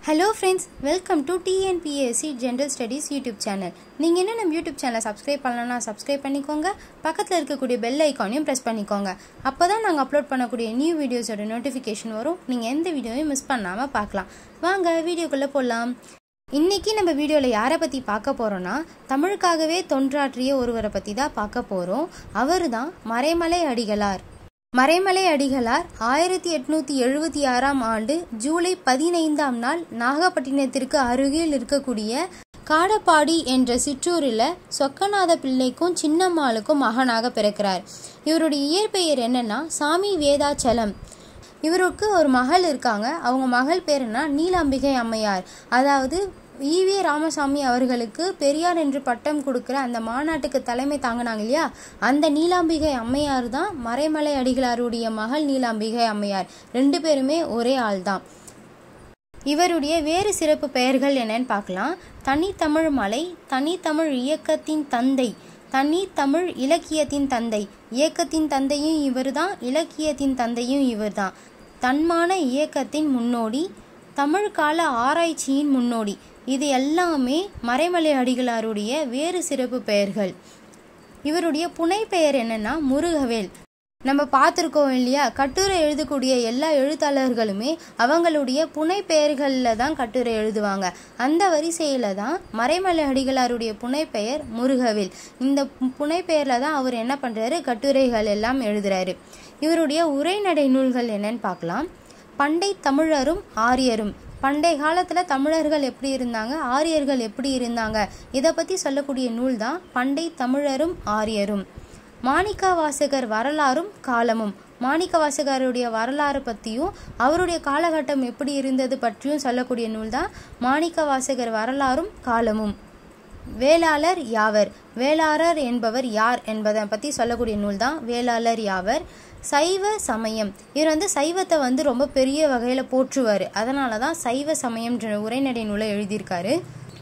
hello friends welcome to TNPSC general studies YouTube channel நீங்கள் இன்னும் நம்ம யூடியூப் சேனலை சப்ஸ்கிரைப் பண்ணலன்னா சப்ஸ்கிரைப் பண்ணிக்கோங்க பக்கத்தில் இருக்கக்கூடிய பெல் ஐக்கானையும் ப்ரெஸ் பண்ணிக்கோங்க அப்போ தான் நாங்கள் அப்லோட் பண்ணக்கூடிய நியூ வீடியோஸோட நோட்டிஃபிகேஷன் வரும் நீங்கள் எந்த வீடியோவையும் மிஸ் பண்ணாமல் பார்க்கலாம் வாங்க வீடியோக்குள்ளே போகலாம் இன்னைக்கு நம்ம வீடியோவில் யாரை பற்றி பார்க்க போகிறோன்னா தமிழுக்காகவே தொன்றாற்றிய ஒருவரை பற்றி தான் பார்க்க போகிறோம் அவர் தான் மறைமலை அடிகளார் மறைமலை அடிகளார் ஆயிரத்தி எட்நூத்தி எழுபத்தி ஆறாம் ஆண்டு ஜூலை பதினைந்தாம் நாள் நாகப்பட்டினத்திற்கு அருகில் இருக்கக்கூடிய காடப்பாடி என்ற சிற்றூரில் சொக்கநாத பிள்ளைக்கும் சின்னம்மாளுக்கும் மகனாக பிறக்கிறார் இவருடைய இயற்பெயர் என்னன்னா சாமி வேதாச்சலம் இவருக்கு ஒரு மகள் இருக்காங்க அவங்க மகள் பேர் என்ன நீலாம்பிகை அம்மையார் அதாவது ஈவே ராமசாமி அவர்களுக்கு பெரியார் என்று பட்டம் கொடுக்குற அந்த மாநாட்டுக்கு தலைமை தாங்கினாங்க இல்லையா அந்த நீலாம்பிகை அம்மையார் தான் மறைமலை அடிகளாருடைய மகள் நீலாம்பிகை அம்மையார் ரெண்டு பேருமே ஒரே ஆள் தான் இவருடைய வேறு சிறப்பு பெயர்கள் என்னன்னு பார்க்கலாம் தனித்தமிழ் மலை தனித்தமிழ் இயக்கத்தின் தந்தை தனித்தமிழ் இலக்கியத்தின் தந்தை இயக்கத்தின் தந்தையும் இவர்தான் இலக்கியத்தின் தந்தையும் இவர்தான் தன்மான இயக்கத்தின் முன்னோடி தமிழ் கால ஆராய்ச்சியின் முன்னோடி இது எல்லாமே மறைமலை அடிகளாருடைய வேறு சிறப்பு பெயர்கள் இவருடைய புனை பெயர் என்னன்னா முருகவேல் நம்ம பார்த்துருக்கோம் இல்லையா கட்டுரை எழுதக்கூடிய எல்லா எழுத்தாளர்களுமே அவங்களுடைய புனை பெயர்களில் தான் கட்டுரை எழுதுவாங்க அந்த வரிசையில் தான் மறைமலை அடிகளாருடைய புனை பெயர் முருகவேல் இந்த புனை பெயரில் தான் அவர் என்ன பண்ணுறாரு கட்டுரைகள் எல்லாம் எழுதுறாரு இவருடைய உரைநடை நூல்கள் என்னன்னு பார்க்கலாம் பண்டை தமிழரும் ஆரியரும் பண்டைய காலத்தில் தமிழர்கள் எப்படி இருந்தாங்க ஆரியர்கள் எப்படி இருந்தாங்க இதை பற்றி சொல்லக்கூடிய நூல் தான் பண்டை தமிழரும் ஆரியரும் மாணிக்க வாசகர் வரலாறும் காலமும் மாணிக்க வாசகருடைய வரலாறு பற்றியும் அவருடைய காலகட்டம் எப்படி இருந்தது பற்றியும் சொல்லக்கூடிய நூல் தான் மாணிக்க வாசகர் வரலாறும் காலமும் வேளாளர் யாவர் வேளாளர் என்பவர் யார் என்பதை பற்றி சொல்லக்கூடிய நூல் தான் வேளாளர் யாவர் சைவ சமயம் இவர் வந்து சைவத்தை வந்து ரொம்ப பெரிய வகையில் போற்றுவார் அதனால தான் சைவ சமயம்ன்ற உரைநடை நூலை எழுதியிருக்காரு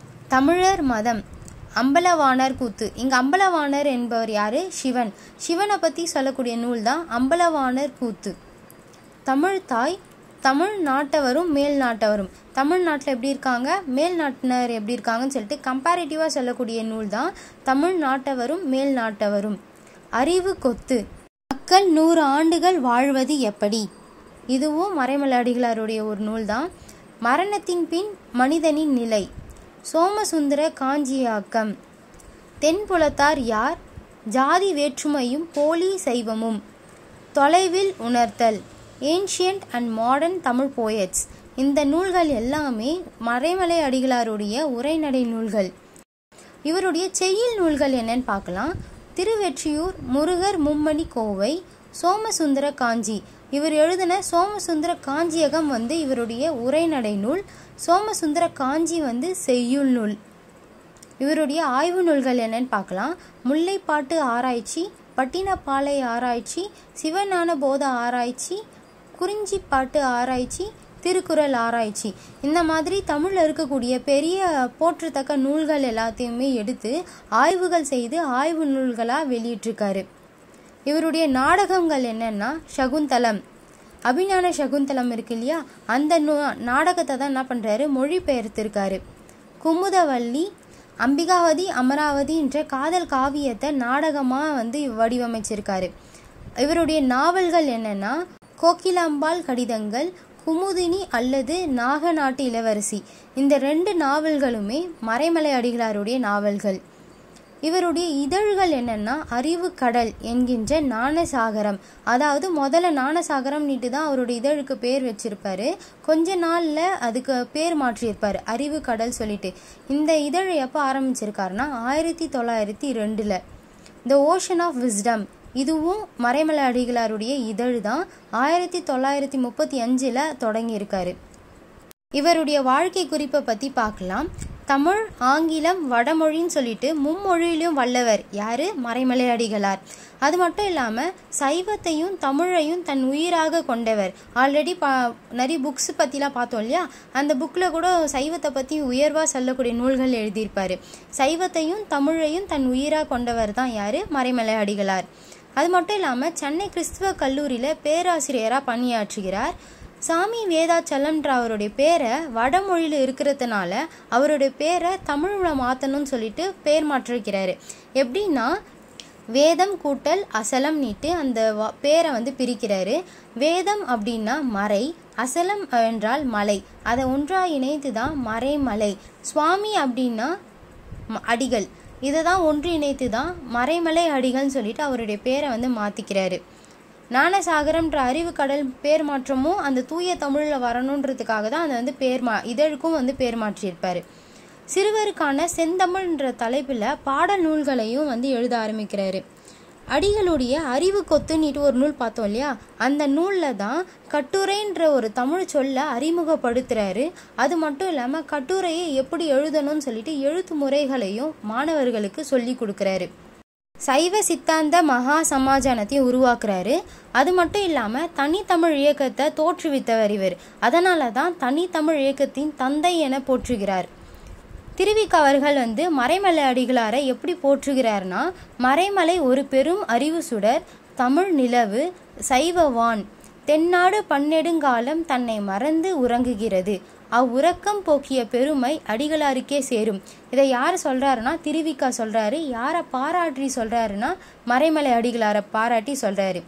தமிழர் மதம் அம்பலவாணர் கூத்து இங்க அம்பலவாணர் என்பவர் யாரு சிவன் சிவனை பத்தி சொல்லக்கூடிய நூல் தான் அம்பலவாணர் கூத்து தமிழ் தாய் தமிழ் நாட்டவரும் மேல் நாட்டவரும் தமிழ்நாட்டில் எப்படி இருக்காங்க மேல் நாட்டினர் எப்படி இருக்காங்கன்னு சொல்லிட்டு கம்பேரிட்டிவாக சொல்லக்கூடிய நூல் தான் தமிழ் நாட்டவரும் மேல் நாட்டவரும் அறிவு கொத்து மக்கள் நூறு ஆண்டுகள் வாழ்வது எப்படி இதுவும் மறைமலாடிகளாருடைய ஒரு நூல் தான் மரணத்தின் பின் மனிதனின் நிலை சோமசுந்தர காஞ்சியாக்கம் தென்புலத்தார் யார் ஜாதி வேற்றுமையும் போலி சைவமும் தொலைவில் உணர்த்தல் ancient and modern Tamil poets இந்த நூல்கள் எல்லாமே மறைமலை அடிகளாருடைய உரைநடை நூல்கள் இவருடைய செய்யுள் நூல்கள் என்னன்னு பார்க்கலாம் திருவெற்றியூர் முருகர் மும்மணி கோவை சோமசுந்தர காஞ்சி இவர் எழுதின சோமசுந்தர காஞ்சியகம் வந்து இவருடைய உரைநடை நூல் சோமசுந்தர காஞ்சி வந்து செய்யுள் நூல் இவருடைய ஆய்வு நூல்கள் என்னன்னு பார்க்கலாம் முல்லைப்பாட்டு ஆராய்ச்சி பட்டினப்பாலை ஆராய்ச்சி சிவஞான போத ஆராய்ச்சி குறிஞ்சிப்பாட்டு ஆராய்ச்சி திருக்குறள் ஆராய்ச்சி இந்த மாதிரி தமிழில் இருக்கக்கூடிய பெரிய போற்றத்தக்க நூல்கள் எல்லாத்தையுமே எடுத்து ஆய்வுகள் செய்து ஆய்வு நூல்களாக வெளியிட்டிருக்காரு இவருடைய நாடகங்கள் என்னன்னா சகுந்தலம் அபிஞான சகுந்தலம் இருக்கு இல்லையா அந்த நூ நாடகத்தை தான் என்ன பண்ணுறாரு மொழிபெயர்த்திருக்காரு குமுதவல்லி அம்பிகாவதி அமராவதி என்ற காதல் காவியத்தை நாடகமாக வந்து வடிவமைச்சிருக்காரு இவருடைய நாவல்கள் என்னன்னா கோகிலாம்பாள் கடிதங்கள் குமுதினி அல்லது நாகநாட்டு இளவரசி இந்த ரெண்டு நாவல்களுமே மறைமலை அடிகளாருடைய நாவல்கள் இவருடைய இதழ்கள் என்னன்னா அறிவு கடல் என்கின்ற ஞானசாகரம் அதாவது முதல்ல ஞானசாகரம் நீட்டு தான் அவருடைய இதழுக்கு பேர் வச்சிருப்பாரு கொஞ்ச நாள்ல அதுக்கு பேர் மாற்றியிருப்பாரு அறிவு கடல் சொல்லிட்டு இந்த இதழ் எப்போ ஆரம்பிச்சிருக்காருன்னா ஆயிரத்தி தொள்ளாயிரத்தி ரெண்டுல த ஓஷன் ஆஃப் விஸ்டம் இதுவும் மறைமலை அடிகளாருடைய இதழ் தான் ஆயிரத்தி தொள்ளாயிரத்தி முப்பத்தி அஞ்சில் தொடங்கியிருக்காரு இவருடைய வாழ்க்கை குறிப்பை பற்றி பார்க்கலாம் தமிழ் ஆங்கிலம் வடமொழின்னு சொல்லிட்டு மும்மொழியிலும் வல்லவர் யாரு மறைமலை அடிகளார் அது மட்டும் இல்லாமல் சைவத்தையும் தமிழையும் தன் உயிராக கொண்டவர் ஆல்ரெடி பா நிறைய புக்ஸ் பற்றிலாம் பார்த்தோம் இல்லையா அந்த புக்கில் கூட சைவத்தை பற்றி உயர்வாக சொல்லக்கூடிய நூல்கள் எழுதியிருப்பார் சைவத்தையும் தமிழையும் தன் உயிராக கொண்டவர் தான் யார் மறைமலை அடிகளார் அது மட்டும் இல்லாமல் சென்னை கிறிஸ்துவ கல்லூரியில் பேராசிரியராக பணியாற்றுகிறார் சாமி வேதாச்சலம்ன்ற அவருடைய பேரை வடமொழியில் இருக்கிறதுனால அவருடைய பேரை தமிழில் மாற்றணும்னு சொல்லிட்டு பேர் மாற்றிருக்கிறாரு எப்படின்னா வேதம் கூட்டல் அசலம் நீட்டு அந்த வ- பேரை வந்து பிரிக்கிறாரு வேதம் அப்படின்னா மறை அசலம் என்றால் மலை அதை ஒன்றா இணைத்து தான் மறைமலை சுவாமி அப்படின்னா ம- அடிகள் இதை தான் ஒன்று இணைத்து தான் மறைமலை அடிகள்னு சொல்லிட்டு அவருடைய பேரை வந்து மாற்றிக்கிறாரு ஞானசாகரம்ன்ற அறிவு கடல் பேர் மாற்றமும் அந்த தூய தமிழில் வரணுன்றதுக்காக தான் அதை வந்து பேர் மா இதழுக்கும் வந்து பேர் மாற்றியிருப்பார் சிறுவருக்கான செந்தமிழ்ன்ற தலைப்பில் பாடல் நூல்களையும் வந்து எழுத ஆரம்பிக்கிறாரு அடிகளுடைய அறிவு கொத்துன்னுட்டு ஒரு நூல் பார்த்தோம் இல்லையா அந்த நூலில் தான் கட்டுரைன்ற ஒரு தமிழ் சொல்ல அறிமுகப்படுத்துறாரு அது மட்டும் இல்லாமல் கட்டுரையை எப்படி எழுதணும்னு சொல்லிட்டு எழுத்து முறைகளையும் மாணவர்களுக்கு சொல்லி கொடுக்குறாரு சைவ சித்தாந்த மகா சமாஜானத்தையும் உருவாக்குறாரு அது மட்டும் இல்லாமல் தனித்தமிழ் இயக்கத்தை தோற்றுவித்தவர் இவர் அதனால தான் தனித்தமிழ் இயக்கத்தின் தந்தை என போற்றுகிறார் திருவிக்க அவர்கள் வந்து மறைமலை அடிகளாரை எப்படி போற்றுகிறார்னா மறைமலை ஒரு பெரும் அறிவு சுடர் தமிழ் நிலவு சைவவான் தென்னாடு பன்னெடுங்காலம் தன்னை மறந்து உறங்குகிறது அவ்வுறக்கம் போக்கிய பெருமை அடிகளாருக்கே சேரும் இதை யார் சொல்றாருன்னா திருவிக்கா சொல்றாரு யாரை பாராட்டி சொல்றாருன்னா மறைமலை அடிகளாரை பாராட்டி சொல்றாரு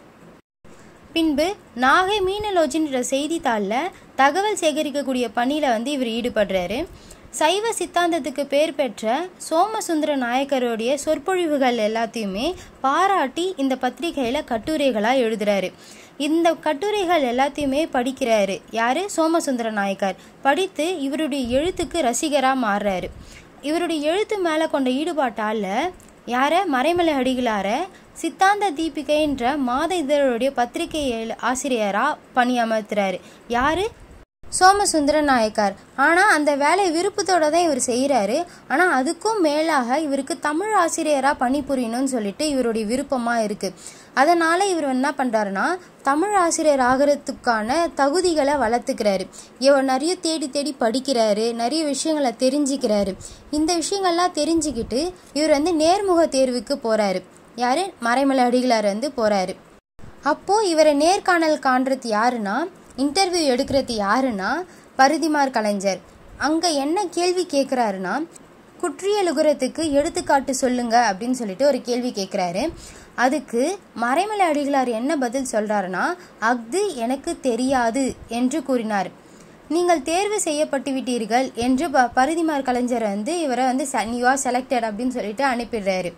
பின்பு நாகை மீனலோஜின்ற செய்தித்தாளில் தகவல் சேகரிக்கக்கூடிய பணியில் வந்து இவர் ஈடுபடுறாரு சைவ சித்தாந்தத்துக்கு பேர் பெற்ற சோமசுந்தர நாயக்கருடைய சொற்பொழிவுகள் எல்லாத்தையுமே பாராட்டி இந்த பத்திரிகையில் கட்டுரைகளாக எழுதுறாரு இந்த கட்டுரைகள் எல்லாத்தையுமே படிக்கிறாரு யாரு சோமசுந்தர நாயக்கர் படித்து இவருடைய எழுத்துக்கு ரசிகராக மாறுறாரு இவருடைய எழுத்து மேலே கொண்ட ஈடுபாட்டால் யார மறைமலை அடிகளார சித்தாந்த தீபிகைன்ற மாத இதழுடைய பத்திரிகை எழு- ஆசிரியரா பணியமர்த்துறாரு யாரு சோமசுந்தர நாயக்கார் ஆனால் அந்த வேலை விருப்பத்தோட தான் இவர் செய்கிறாரு ஆனால் அதுக்கும் மேலாக இவருக்கு தமிழ் ஆசிரியராக பணிபுரியணும்னு சொல்லிட்டு இவருடைய விருப்பமாக இருக்குது அதனால் இவர் என்ன பண்ணுறாருன்னா தமிழ் ஆசிரியர் ஆகிறதுக்கான தகுதிகளை வளர்த்துக்கிறாரு இவர் நிறைய தேடி தேடி படிக்கிறாரு நிறைய விஷயங்களை தெரிஞ்சுக்கிறாரு இந்த விஷயங்கள்லாம் தெரிஞ்சுக்கிட்டு இவர் வந்து நேர்முக தேர்வுக்கு போகிறாரு யார் மறைமலை அடிகளார் வந்து போகிறாரு அப்போது இவரை நேர்காணல் காண்றது யாருன்னா இன்டர்வியூ எடுக்கிறது யாருன்னா பருதிமார் கலைஞர் அங்கே என்ன கேள்வி கேட்குறாருன்னா குற்றியலுகுரத்துக்கு எடுத்துக்காட்டு சொல்லுங்க அப்படின்னு சொல்லிட்டு ஒரு கேள்வி கேட்குறாரு அதுக்கு மறைமலை அடிகளார் என்ன பதில் சொல்றாருன்னா அஃது எனக்கு தெரியாது என்று கூறினார் நீங்கள் தேர்வு செய்யப்பட்டு விட்டீர்கள் என்று ப பருதிமார் கலைஞர் வந்து இவரை வந்து யூ ஆர் செலக்டட் அப்படின்னு சொல்லிட்டு அனுப்பிடுறாரு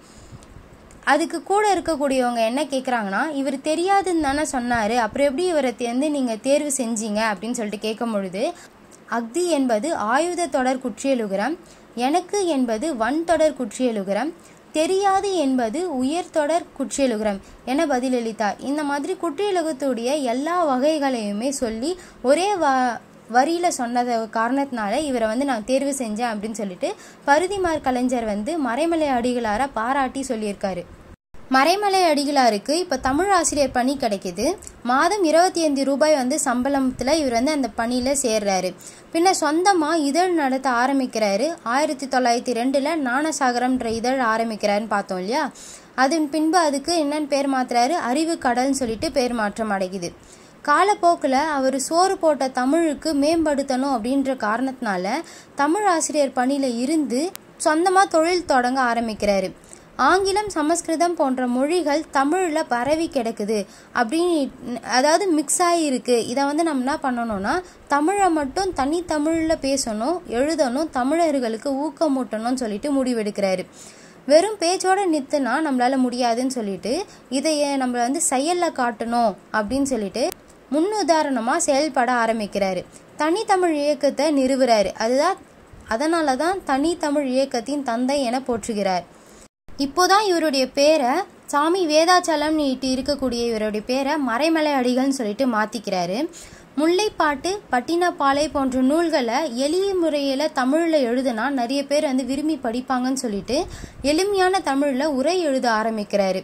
அதுக்கு கூட இருக்கக்கூடியவங்க என்ன கேட்குறாங்கன்னா இவர் தெரியாதுன்னு தானே சொன்னார் அப்புறம் எப்படி இவரை தே- வந்து நீங்கள் தேர்வு செஞ்சீங்க அப்படின்னு சொல்லிட்டு கேட்கும் பொழுது அக்தி என்பது ஆயுத தொடர் குற்றியலுகரம் எனக்கு என்பது வன் தொடர் குற்றியலுகரம் தெரியாது என்பது உயர் தொடர் குற்றியலுகரம் என பதிலளித்தார் இந்த மாதிரி குற்றியலுகத்துடைய எல்லா வகைகளையுமே சொல்லி ஒரே வ வரியில் சொன்னத காரணத்தினால இவரை வந்து நான் தேர்வு செஞ்சேன் அப்படின்னு சொல்லிட்டு பருதிமார் கலைஞர் வந்து மறைமலை அடிகளாரை பாராட்டி சொல்லியிருக்காரு மறைமலை அடிகளாருக்கு இப்போ தமிழ் ஆசிரியர் பணி கிடைக்குது மாதம் இருபத்தி ஐந்து ரூபாய் வந்து சம்பளத்தில் இவர் வந்து அந்த பணியில் சேர்றாரு பின்ன சொந்தமாக இதழ் நடத்த ஆரம்பிக்கிறாரு ஆயிரத்தி தொள்ளாயிரத்தி ரெண்டில் ஞானசாகரம்ன்ற இதழ் ஆரம்பிக்கிறாருன்னு பார்த்தோம் இல்லையா அதன் பின்பு அதுக்கு என்னன்னு பேர் மாத்துறாரு அறிவு கடல்னு சொல்லிட்டு பேர் மாற்றம் அடைக்குது காலப்போக்கில் அவர் சோறு போட்ட தமிழுக்கு மேம்படுத்தணும் அப்படின்ற காரணத்தினால தமிழ் ஆசிரியர் பணியில் இருந்து சொந்தமாக தொழில் தொடங்க ஆரம்பிக்கிறாரு ஆங்கிலம் சமஸ்கிருதம் போன்ற மொழிகள் தமிழில் பரவி கிடக்குது அப்படின்னு அதாவது மிக்ஸ் ஆகியிருக்கு இதை வந்து நம்ம என்ன பண்ணணும்னா தமிழை மட்டும் தனி தமிழில் பேசணும் எழுதணும் தமிழர்களுக்கு ஊக்கமூட்டணும்னு சொல்லிட்டு முடிவெடுக்கிறாரு வெறும் பேச்சோட நிறுத்தினா நம்மளால முடியாதுன்னு சொல்லிட்டு இதைய நம்ம வந்து செயலில் காட்டணும் அப்படின்னு சொல்லிட்டு முன்னுதாரணமாக செயல்பட ஆரம்பிக்கிறாரு தனித்தமிழ் இயக்கத்தை நிறுவுறாரு அதுதான் அதனால தான் தனித்தமிழ் இயக்கத்தின் தந்தை என போற்றுகிறார் இப்போதான் இவருடைய பேரை சாமி வேதாச்சலம் நீட்டு இருக்கக்கூடிய இவருடைய பேரை மறைமலை அடிகள்னு சொல்லிட்டு மாத்திக்கிறாரு முல்லைப்பாட்டு பட்டினப்பாலை போன்ற நூல்களை எளிய முறையில் தமிழில் எழுதுனா நிறைய பேர் வந்து விரும்பி படிப்பாங்கன்னு சொல்லிட்டு எளிமையான தமிழில் உரை எழுத ஆரம்பிக்கிறாரு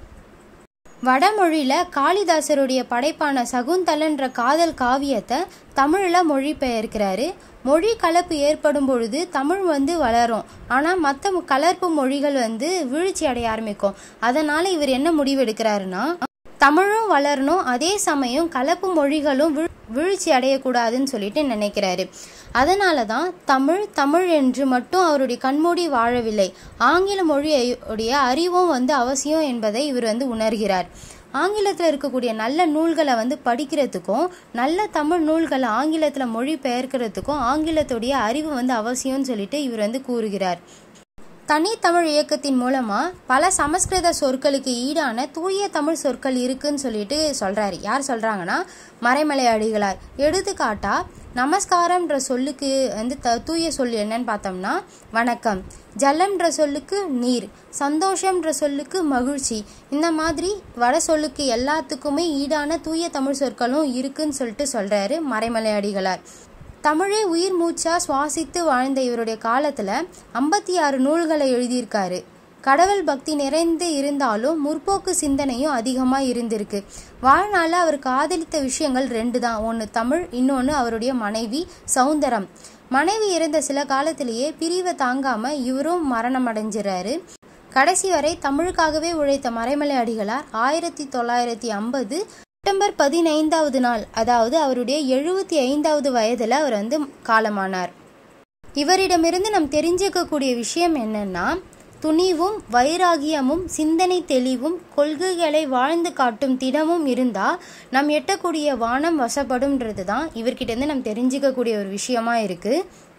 வடமொழியில் காளிதாசருடைய படைப்பான சகுந்தலன்ற காதல் காவியத்தை தமிழில் மொழிபெயர்க்கிறாரு மொழி கலப்பு ஏற்படும் பொழுது தமிழ் வந்து வளரும் ஆனால் மற்ற கலர்ப்பு மொழிகள் வந்து வீழ்ச்சி அடைய ஆரம்பிக்கும் அதனால் இவர் என்ன முடிவெடுக்கிறாருன்னா தமிழும் வளரணும் அதே சமயம் கலப்பு மொழிகளும் வீழ்- வீழ்ச்சி அடையக்கூடாதுன்னு சொல்லிட்டு நினைக்கிறாரு அதனால தான் தமிழ் தமிழ் என்று மட்டும் அவருடைய கண்மூடி வாழவில்லை ஆங்கில மொழியுடைய அறிவும் வந்து அவசியம் என்பதை இவர் வந்து உணர்கிறார் ஆங்கிலத்தில் இருக்கக்கூடிய நல்ல நூல்களை வந்து படிக்கிறதுக்கும் நல்ல தமிழ் நூல்களை ஆங்கிலத்தில் மொழி பெயர்க்கிறதுக்கும் ஆங்கிலத்துடைய அறிவு வந்து அவசியம்னு சொல்லிட்டு இவர் வந்து கூறுகிறார் தனி தமிழ் இயக்கத்தின் மூலமா பல சமஸ்கிருத சொற்களுக்கு ஈடான தூய தமிழ் சொற்கள் இருக்குன்னு சொல்லிட்டு சொல்றாரு யார் சொல்றாங்கன்னா மறைமலை அடிகளார் எடுத்துக்காட்டா நமஸ்காரம்ன்ற சொல்லுக்கு வந்து த தூய சொல் என்னன்னு பார்த்தோம்னா வணக்கம் ஜலம்ன்ற சொல்லுக்கு நீர் சந்தோஷம்ன்ற சொல்லுக்கு மகிழ்ச்சி இந்த மாதிரி வட சொல்லுக்கு எல்லாத்துக்குமே ஈடான தூய தமிழ் சொற்களும் இருக்குன்னு சொல்லிட்டு சொல்றாரு மறைமலை அடிகளார் தமிழை உயிர் மூச்சா சுவாசித்து வாழ்ந்த இவருடைய காலத்துல ஐம்பத்தி ஆறு நூல்களை எழுதியிருக்காரு கடவுள் பக்தி நிறைந்து இருந்தாலும் முற்போக்கு சிந்தனையும் அதிகமா இருந்திருக்கு வாழ்நாள அவர் காதலித்த விஷயங்கள் ரெண்டு தான் ஒன்று தமிழ் இன்னொன்று அவருடைய மனைவி சௌந்தரம் மனைவி இறந்த சில காலத்திலேயே பிரிவை தாங்காம இவரும் மரணம் அடைஞ்சிறாரு கடைசி வரை தமிழுக்காகவே உழைத்த மறைமலை அடிகளார் ஆயிரத்தி தொள்ளாயிரத்தி ஐம்பது செப்டம்பர் பதினைந்தாவது நாள் அதாவது அவருடைய எழுபத்தி ஐந்தாவது வயதில் அவர் வந்து காலமானார் இவரிடமிருந்து நாம் தெரிஞ்சுக்கக்கூடிய விஷயம் என்னன்னா துணிவும் வைராகியமும் சிந்தனை தெளிவும் கொள்கைகளை வாழ்ந்து காட்டும் திடமும் இருந்தா நம் எட்டக்கூடிய வானம் வசப்படும்ன்றது தான் இவர்கிட்ட இருந்து நம்ம தெரிஞ்சுக்கக்கூடிய ஒரு விஷயமா இருக்கு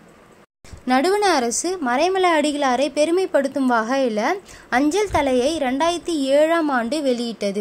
நடுவண அரசு மறைமலை அடிகளாரை பெருமைப்படுத்தும் வகையில் அஞ்சல் தலையை ரெண்டாயிரத்தி ஏழாம் ஆண்டு வெளியிட்டது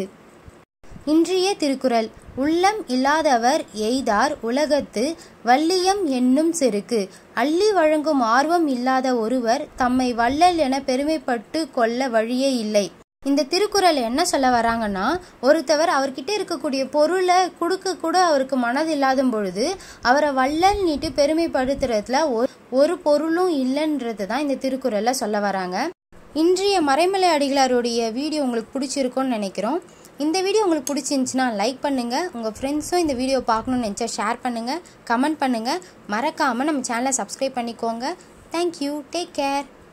இன்றைய திருக்குறள் உள்ளம் இல்லாதவர் எய்தார் உலகத்து வள்ளியம் என்னும் செருக்கு அள்ளி வழங்கும் ஆர்வம் இல்லாத ஒருவர் தம்மை வள்ளல் என பெருமைப்பட்டு கொள்ள வழியே இல்லை இந்த திருக்குறள் என்ன சொல்ல வராங்கன்னா ஒருத்தவர் அவர்கிட்ட இருக்கக்கூடிய பொருளை கொடுக்க கூட அவருக்கு மனது இல்லாத பொழுது அவரை வள்ளல் நீட்டு பெருமைப்படுத்துறதுல ஒரு பொருளும் இல்லைன்றது தான் இந்த திருக்குறள்ல சொல்ல வராங்க இன்றைய மறைமலை அடிகளாருடைய வீடியோ உங்களுக்கு பிடிச்சிருக்கும்னு நினைக்கிறோம் இந்த வீடியோ உங்களுக்கு பிடிச்சிருந்துச்சுன்னா லைக் பண்ணுங்கள் உங்கள் ஃப்ரெண்ட்ஸும் இந்த வீடியோ பார்க்கணுன்னு நினச்சா ஷேர் பண்ணுங்கள் கமெண்ட் பண்ணுங்கள் மறக்காமல் நம்ம சேனலை சப்ஸ்கிரைப் பண்ணிக்கோங்க தேங்க்யூ டேக் கேர்